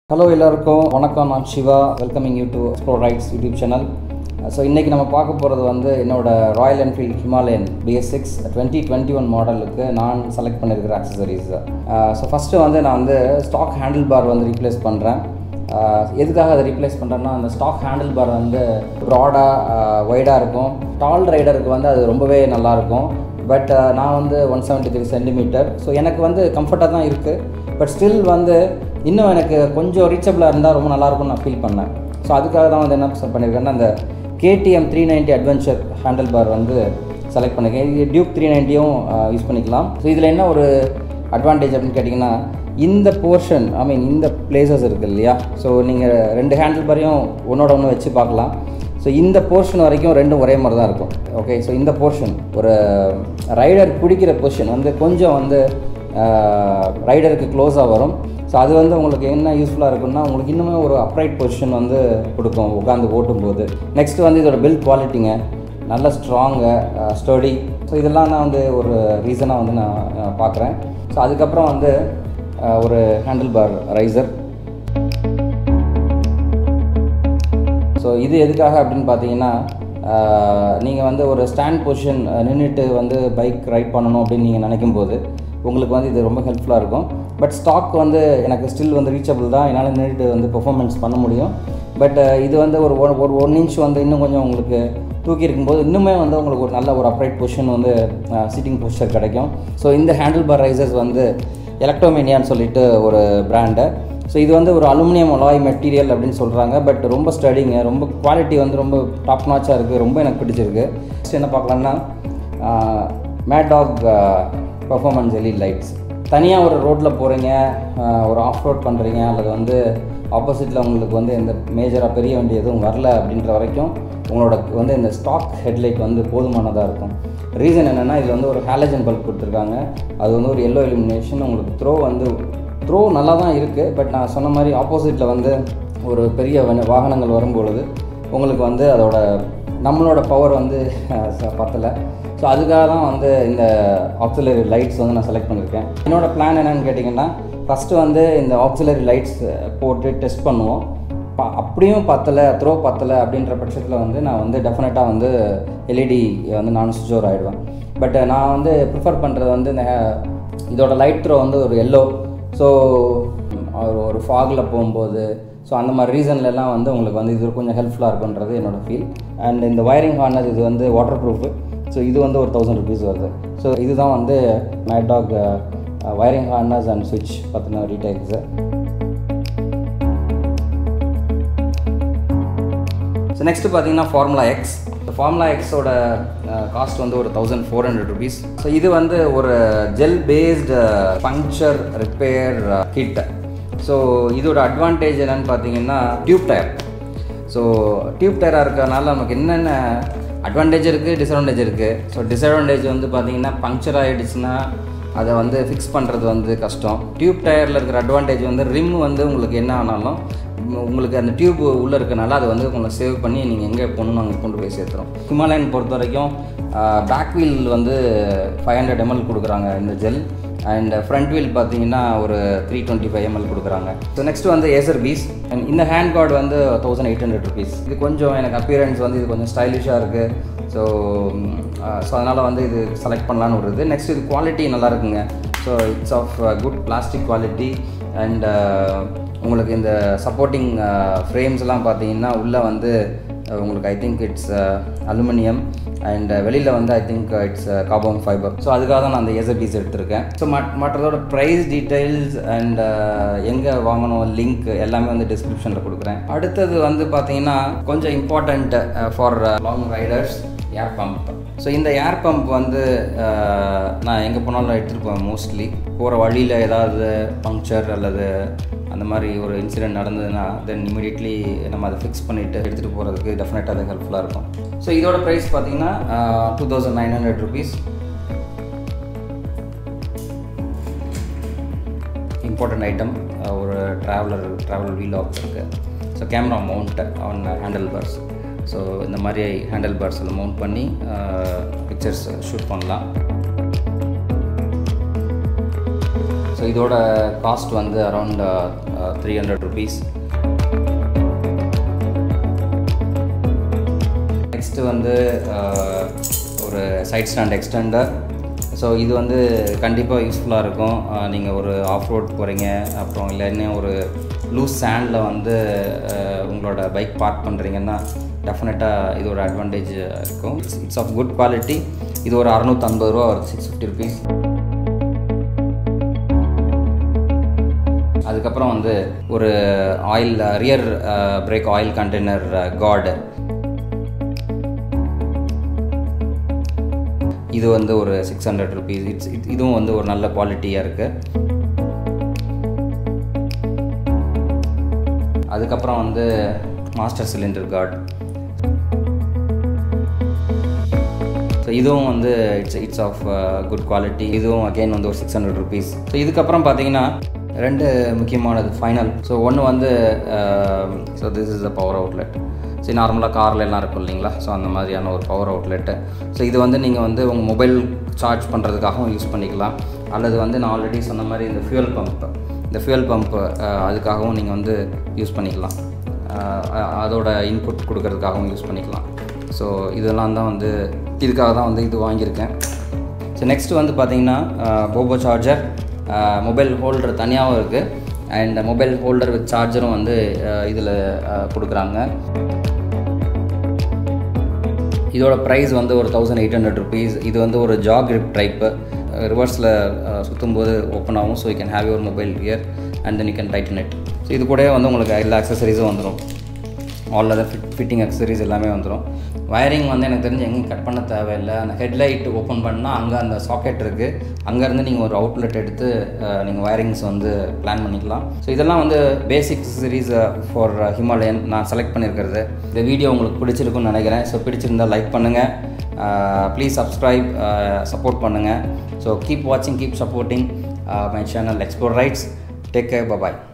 hello எல்லாருக்கும் வணக்கம் நான் Siva welcoming you to explore rides YouTube channel so இன்றைக்கி நம்ம பார்க்க போகிறது வந்து என்னோட Royal Enfield Himalayan BS six twenty twenty one மாடலுக்கு நான் செலக்ட் பண்ணியிருக்கிற அக்சசரிஸ் ஸோ ஃபஸ்ட்டு வந்து நான் வந்து ஸ்டாக் ஹேண்டில் பார் வந்து ரீப்ளேஸ் பண்ணுறேன் எதுக்காக அதை ரீப்ளேஸ் பண்ணுறேன்னா அந்த ஸ்டாக் ஹேண்டில் பார் வந்து ப்ராடாக ஒய்டாக இருக்கும் டால் ரைடருக்கு வந்து அது ரொம்பவே நல்லாயிருக்கும் பட் நான் வந்து one seventy three centimetre so எனக்கு வந்து கம்ஃபர்ட்டாக தான் இருக்குது பட் ஸ்டில் வந்து இன்னும் எனக்கு கொஞ்சம் ரீச்சபிளாக இருந்தால் ரொம்ப நல்லாயிருக்கும்னு நான் ஃபீல் பண்ணேன் ஸோ அதுக்காக தான் வந்து என்ன பண்ணியிருக்கேன்னா அந்த KTM three ninety adventure handle bar வந்து செலக்ட் பண்ணியிருக்கேன் இது டியூக் த்ரீ நைன்ட்டியும் யூஸ் பண்ணிக்கலாம் ஸோ இதில் என்ன ஒரு அட்வான்டேஜ் அப்படின்னு கேட்டிங்கன்னா இந்த போர்ஷன் ஐ மீன் இந்த பிளேசஸ் இருக்குது இல்லையா ஸோ நீங்கள் ரெண்டு ஹேண்டில் பாரையும் ஒன்றோட ஒன்று வச்சு பார்க்கலாம் ஸோ இந்த போர்ஷன் வரைக்கும் ரெண்டும் ஒரே மாதிரி தான் இருக்கும் ஓகே ஸோ இந்த போர்ஷன் ஒரு ரைடர் பிடிக்கிற பொசிஷன் வந்து கொஞ்சம் வந்து ரைடருக்கு க்ளோஸாக வரும் ஸோ அது வந்து உங்களுக்கு என்ன யூஸ்ஃபுல்லாக இருக்குன்னா உங்களுக்கு இன்னுமே ஒரு அப்ரைட் பொசிஷன் வந்து கொடுக்கும் உட்காந்து ஓட்டும்போது நெக்ஸ்ட் வந்து இதோட பில்ட் குவாலிட்டிங்க நல்ல ஸ்ட்ராங்கு ஸ்டடி ஸோ இதெல்லாம் தான் வந்து ஒரு ரீசனாக வந்து நான் பார்க்குறேன் ஸோ அதுக்கப்புறம் வந்து ஒரு ஹேண்டில் பார் ரைசர் ஸோ இது எதுக்காக அப்படின்னு பார்த்தீங்கன்னா நீங்கள் வந்து ஒரு ஸ்டாண்ட் பொசிஷன் நின்றுட்டு வந்து பைக் ரைட் பண்ணணும் அப்படின்னு நீங்கள் நினைக்கும் போது உங்களுக்கு வந்து இது ரொம்ப ஹெல்ப்ஃபுல்லாக இருக்கும் பட் ஸ்டாக் வந்து எனக்கு ஸ்டில் வந்து ரீச்சபிள் தான் என்னால் நின்றுட்டு வந்து பெர்ஃபார்மன்ஸ் பண்ண முடியும் பட் இது வந்து ஒரு ஒன் ஒரு ஒன் இன்ச் வந்து இன்னும் கொஞ்சம் உங்களுக்கு தூக்கி இருக்கும்போது இன்னுமே வந்து உங்களுக்கு ஒரு நல்ல ஒரு அப்ரைட் பொசிஷன் வந்து சீட்டிங் பொசிஷர் கிடைக்கும் ஸோ இந்த ஹேண்டில் பார் ரைசர்ஸ் வந்து எலக்ட்ரோமேனியான்னு சொல்லிட்டு ஒரு பிராண்டு ஸோ இது வந்து ஒரு அலுமினியம் அலாய் மெட்டீரியல் அப்படின்னு சொல்கிறாங்க பட் ரொம்ப ஸ்டடிங்க ரொம்ப குவாலிட்டி வந்து ரொம்ப டாப் நாச்சாக இருக்குது ரொம்ப எனக்கு பிடிச்சிருக்கு நெக்ஸ்ட் என்ன பார்க்கலாம்னா mad dog performance LED lights தனியாக ஒரு ரோட்டில் போகிறீங்க ஒரு ஆஃப் ரோட் பண்ணுறீங்க அல்லது வந்து ஆப்போசிட்டில் உங்களுக்கு வந்து எந்த மேஜராக பெரிய வண்டி எதுவும் வரல அப்படின்ற வரைக்கும் உங்களோட வந்து இந்த ஸ்டாக் ஹெட்லைட் வந்து போதுமானதாக இருக்கும் ரீசன் என்னென்னா இதில் வந்து ஒரு ஹேலஜன் பல்ப் கொடுத்துருக்காங்க அது வந்து ஒரு எல்லோ எலிமினேஷன் உங்களுக்கு த்ரோ வந்து த்ரோ நல்லா தான் இருக்குது பட் நான் சொன்ன மாதிரி ஆப்போசிட்டில் வந்து ஒரு பெரிய வாகனங்கள் வரும்பொழுது உங்களுக்கு வந்து அதோட நம்மளோட பவர் வந்து பத்தலை ஸோ அதுக்காக தான் வந்து இந்த ஆக்சிலரி லைட்ஸ் வந்து நான் செலக்ட் பண்ணியிருக்கேன் என்னோடய பிளான் என்னென்னு கேட்டிங்கன்னா ஃபஸ்ட்டு வந்து இந்த ஆக்சிலரி லைட்ஸ் போட்டு டெஸ்ட் பண்ணுவோம் ப அப்படியும் பத்தலை த்ரோ பத்தலை அப்படின்ற பட்சத்தில் வந்து நான் வந்து டெஃபினட்டாக வந்து எல்இடி வந்து நான் சுவிட்ச் ஓவர் ஆகிடுவேன் பட் நான் வந்து ப்ரிஃபர் பண்ணுறது வந்து இந்த இதோட லைட் த்ரோ வந்து ஒரு எல்லோ ஸோ ஒரு ஒரு ஃபாகில் போகும்போது ஸோ அந்த மாதிரி ரீசன்லலாம் வந்து உங்களுக்கு வந்து இது கொஞ்சம் ஹெல்ப்ஃபுல்லாக இருக்குன்றது என்னோடய ஃபீல் அண்ட் இந்த வயரிங் ஹார்னஸ் இது வந்து வாட்டர் ப்ரூஃபு ஸோ இது வந்து ஒரு தௌசண்ட் ருபீஸ் வருது ஸோ இதுதான் வந்து மேட்டாக் வயரிங் ஹார்னஸ் அண்ட் சுவிட்ச் பற்றின டீட்டெயில்ஸு ஸோ நெக்ஸ்ட்டு பார்த்தீங்கன்னா ஃபார்முலா எக்ஸ் ஃபார்முலா எக்ஸோட காஸ்ட் வந்து ஒரு thousand four hundred rupees so இது வந்து ஒரு gel based puncture repair kit so இதோட அட்வான்டேஜ் என்னென்னு பார்த்தீங்கன்னா டியூப் டயர் ஸோ டியூப் டயராக இருக்கிறதுனால நமக்கு என்னென்ன அட்வான்டேஜ் இருக்குது டிஸ்அட்வான்டேஜ் இருக்குது ஸோ டிஸ்அட்வான்டேஜ் வந்து பார்த்திங்கன்னா பங்க்சர் ஆகிடுச்சுன்னா அதை வந்து ஃபிக்ஸ் பண்ணுறது வந்து கஷ்டம் டியூப் டயரில் இருக்கிற அட்வான்டேஜ் வந்து ரிம் வந்து உங்களுக்கு என்ன ஆனாலும் உங்களுக்கு அந்த டியூப் உள்ளே இருக்கனால அதை வந்து உங்களை சேவ் பண்ணி நீங்கள் எங்கே போகணுன்னு அங்கே கொண்டு போய் சேர்த்துரும் ஹிமாலயன் பொறுத்த வரைக்கும் பேக் வீல் வந்து ஃபைவ் ஹண்ட்ரட் எம்எல் கொடுக்குறாங்க இந்த ஜெல் அண்ட் ஃப்ரண்ட் வீல் பார்த்தீங்கன்னா ஒரு த்ரீ டுவெண்ட்டி ஃபைவ் எம்எல் கொடுக்குறாங்க ஸோ நெக்ஸ்ட் வந்து ஏசர் பீஸ் அண்ட் இந்த ஹேண்ட் கார்டு வந்து தௌசண்ட் எயிட் ஹண்ட்ரட் ருபீஸ் இது கொஞ்சம் எனக்கு அப்பியரன்ஸ் வந்து இது கொஞ்சம் ஸ்டைலிஷாக இருக்குது ஸோ ஸோ அதனால் வந்து இது செலக்ட் பண்ணலான்னு ஒரு இது நெக்ஸ்ட் இது குவாலிட்டி நல்லா இருக்குங்க so it's of good plastic quality and உங்களுக்கு இந்த சப்போர்ட்டிங் ஃப்ரேம்ஸ்லாம் பார்த்தீங்கன்னா உள்ளே வந்து உங்களுக்கு I think it's aluminium and வெளியில் வந்து I think it's carbon fibre so அதுக்காக தான் நான் அந்த எஸ்எபிஸ் எடுத்திருக்கேன் ஸோ மட் மற்றதோட ப்ரைஸ் டீட்டெயில்ஸ் அண்ட் எங்கே வாங்கணும் லிங்க் எல்லாமே வந்து டிஸ்கிரிப்ஷனில் கொடுக்குறேன் அடுத்தது வந்து பார்த்தீங்கன்னா கொஞ்சம் important for long riders air pump so இந்த ஏர் பம்ப் வந்து நான் எங்கே போனாலும் எடுத்துகிட்டு போவேன் மோஸ்ட்லி போகிற வழியில் ஏதாவது பங்க்சர் அல்லது அந்த மாதிரி ஒரு இன்சிடென்ட் நடந்ததுன்னா தென் இமீடியட்லி நம்ம அதை ஃபிக்ஸ் பண்ணிவிட்டு எடுத்துகிட்டு போகிறதுக்கு டெஃபினட்டாக அது ஹெல்ப்ஃபுல்லாக இருக்கும் ஸோ இதோட ப்ரைஸ் பார்த்தீங்கன்னா two thousand nine hundred rupees important item ஒரு ட்ராவலர் ட்ராவல் வீல் ஆப்ஸ் இருக்குது so camera mount on handle bars so இந்த மாதிரி ஹேண்டில் பார்ஸில் மவுண்ட் பண்ணி பிக்சர்ஸ் ஷூட் பண்ணலாம் ஸோ இதோட காஸ்ட் வந்து around three hundred rupees next வந்து அஹ், ஒரு சைட் ஸ்டாண்ட் எக்ஸ்டெண்டர் ஸோ இது வந்து கண்டிப்பாக யூஸ்ஃபுல்லாக இருக்கும் நீங்கள் ஒரு ஆஃப் ரோட் போகிறீங்க அப்புறம் இல்லைன்னா ஒரு லூஸ் சேண்டில் வந்து அஹ், உங்களோட பைக் பார்க் பண்ணுறீங்கன்னா டெஃபினட்டாக இது ஒரு அட்வான்டேஜ் இருக்கும் it's it's of good quality இது ஒரு அறநூற்றம்பது ரூபா வருது சிக்ஸ் ஃபிஃப்டி ருபீஸ் அதுக்கப்புறம் வந்து ஒரு oil rear brake oil container guard இது வந்து ஒரு சிக்ஸ் ஹண்ட்ரட் ருபீஸ் இட்ஸ் இதுவும் வந்து ஒரு நல்ல குவாலிட்டியாக இருக்குது அதுக்கப்புறம் வந்து மாஸ்டர் சிலிண்டர் கார்டு ஸோ இதுவும் வந்து it's it's of good quality இதுவும் அகெயின் வந்து ஒரு சிக்ஸ் ஹண்ட்ரட் ருபீஸ் ஸோ இதுக்கப்புறம் பார்த்தீங்கன்னா ரெண்டு முக்கியமானது ஃபைனல் ஸோ ஒன்று வந்து so this is a power outlet so நார்மலாக காரில் எல்லாம் இருக்கும் இல்லைங்களா ஸோ அந்த மாதிரியான ஒரு பவர் அவுட்லெட்டு ஸோ இது வந்து நீங்கள் வந்து உங்கள் மொபைல் சார்ஜ் பண்ணுறதுக்காகவும் யூஸ் பண்ணிக்கலாம் அல்லது வந்து நான் ஆல்ரெடி சொன்ன மாதிரி இந்த ஃபியூல் பம்ப் இந்த ஃபியூல் பம்ப் அதுக்காகவும் நீங்கள் வந்து யூஸ் பண்ணிக்கலாம் அஹ் அதோட இன்புட் கொடுக்கறதுக்காகவும் யூஸ் பண்ணிக்கலாம் ஸோ இதெல்லாம் தான் வந்து இதுக்காக தான் வந்து இது வாங்கியிருக்கேன் ஸோ நெக்ஸ்ட் வந்து பார்த்தீங்கன்னா போபோ சார்ஜர் மொபைல் ஹோல்டர் தனியாகவும் இருக்குது அண்ட் மொபைல் ஹோல்டர் வித் சார்ஜரும் வந்து இதில் கொடுக்குறாங்க இதோட ப்ரைஸ் வந்து ஒரு தௌசண்ட் எயிட் ஹண்ட்ரட் ருபீஸ் இது வந்து ஒரு ஜா கிரிப் டைப்பு ரிவர்ஸில் சுற்றும்போது ஓப்பன் ஆகும் so you can have your mobile here and then you can tighten it so இது கூடவே வந்து உங்களுக்கு எல்லா அக்சசரிஸும் வந்துடும் all other fit fitting accessories எல்லாமே வந்துடும் வயரிங் வந்து எனக்கு தெரிஞ்சு எங்கேயும் கட் பண்ண தேவையில்லை அந்த ஹெட்லைட் ஓப்பன் பண்ணால் அங்கே அந்த சாக்கெட் இருக்குது அங்கேருந்து நீங்கள் ஒரு அவுட்லெட் எடுத்து நீங்கள் வயரிங்ஸ் வந்து பிளான் பண்ணிக்கலாம் ஸோ இதெல்லாம் வந்து பேசிக் அக்சசரிஸ் ஃபார் ஹிமாலயன் நான் செலக்ட் பண்ணியிருக்கிறது இந்த வீடியோ உங்களுக்கு பிடிச்சிருக்குன்னு நினைக்கிறேன் ஸோ பிடிச்சிருந்தால் லைக் பண்ணுங்கள் ப்ளீஸ் சப்ஸ்கிரைப் சப்போர்ட் பண்ணுங்கள் ஸோ கீப் வாட்சிங் keep supporting my channel Explore Rides take care bye bye